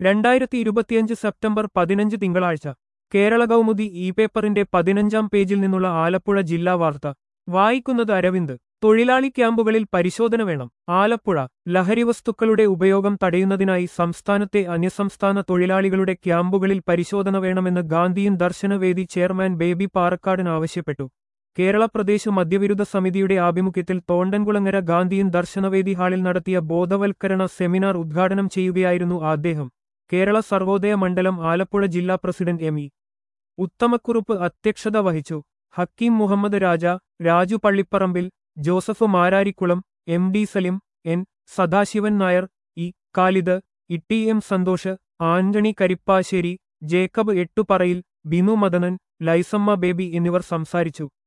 രണ്ടായിരത്തി ഇരുപത്തിയഞ്ച് സെപ്റ്റംബർ പതിനഞ്ച് തിങ്കളാഴ്ച കേരള കൗമുദി ഇ പേപ്പറിന്റെ പതിനഞ്ചാം പേജിൽ നിന്നുള്ള ആലപ്പുഴ ജില്ലാ വാർത്ത വായിക്കുന്നത് അരവിന്ദ് തൊഴിലാളി ക്യാമ്പുകളിൽ പരിശോധന വേണം ആലപ്പുഴ ലഹരിവസ്തുക്കളുടെ ഉപയോഗം തടയുന്നതിനായി സംസ്ഥാനത്തെ അന്യസംസ്ഥാന തൊഴിലാളികളുടെ ക്യാമ്പുകളിൽ പരിശോധന വേണമെന്ന് ഗാന്ധിയൻ ദർശനവേദി ചെയർമാൻ ബേബി പാറക്കാടൻ ആവശ്യപ്പെട്ടു കേരള പ്രദേശ് മദ്യവിരുദ്ധ സമിതിയുടെ ആഭിമുഖ്യത്തിൽ തോണ്ടൻകുളങ്ങര ഗാന്ധിയൻ ദർശനവേദി ഹാളിൽ നടത്തിയ ബോധവൽക്കരണ സെമിനാർ ഉദ്ഘാടനം ചെയ്യുകയായിരുന്നു അദ്ദേഹം കേരള സർവോദയ മണ്ഡലം ആലപ്പുഴ ജില്ലാ പ്രസിഡന്റ് എം ഇ ഉത്തമക്കുറുപ്പ് അധ്യക്ഷത വഹിച്ചു Hakeem Muhammad Raja Raju Pallipparambil Joseph Mararikulam M D Salim N Sadasivan Nair E Khalid Itty M Santhosh Antony Karippassery Jacob Ettuparayil Binu Madanan Laisamma Baby എന്നിവർ സംസാരിച്ചു